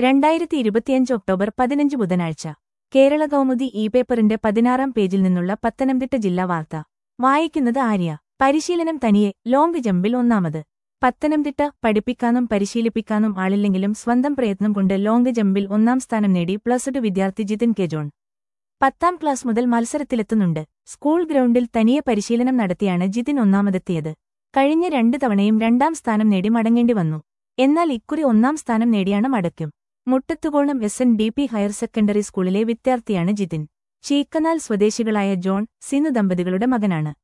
രണ്ടായിരത്തി ഇരുപത്തിയഞ്ച് ഒക്ടോബർ പതിനഞ്ച് ബുധനാഴ്ച കേരള കൗമുദി ഇ പേപ്പറിന്റെ പതിനാറാം പേജിൽ നിന്നുള്ള പത്തനംതിട്ട ജില്ലാ വാർത്ത വായിക്കുന്നത് ആര്യ പരിശീലനം തനിയെ ലോങ് ജമ്പിൽ ഒന്നാമത് പത്തനംതിട്ട പഠിപ്പിക്കാനും പരിശീലിപ്പിക്കാനും ആളില്ലെങ്കിലും സ്വന്തം പ്രയത്നം കൊണ്ട് ലോങ് ജമ്പിൽ ഒന്നാം സ്ഥാനം നേടി പ്ലസ് ടു വിദ്യാർത്ഥി ജിതിൻ കെ ജോൺ പത്താം ക്ലാസ് മുതൽ മത്സരത്തിലെത്തുന്നുണ്ട് സ്കൂൾ ഗ്രൗണ്ടിൽ തനിയെ പരിശീലനം നടത്തിയാണ് ജിതിൻ ഒന്നാമതെത്തിയത് കഴിഞ്ഞ രണ്ട് തവണയും രണ്ടാം സ്ഥാനം നേടി മടങ്ങേണ്ടി വന്നു എന്നാൽ ഇക്കുറി ഒന്നാം സ്ഥാനം നേടിയാണ് മടക്കും Muttathukonam S N D P higher secondary സ്കൂളിലെ വിദ്യാർത്ഥിയാണ് ജിതിൻ ചീക്കനാൽ സ്വദേശികളായ ജോൺ സിനു ദമ്പതികളുടെ മകനാണ്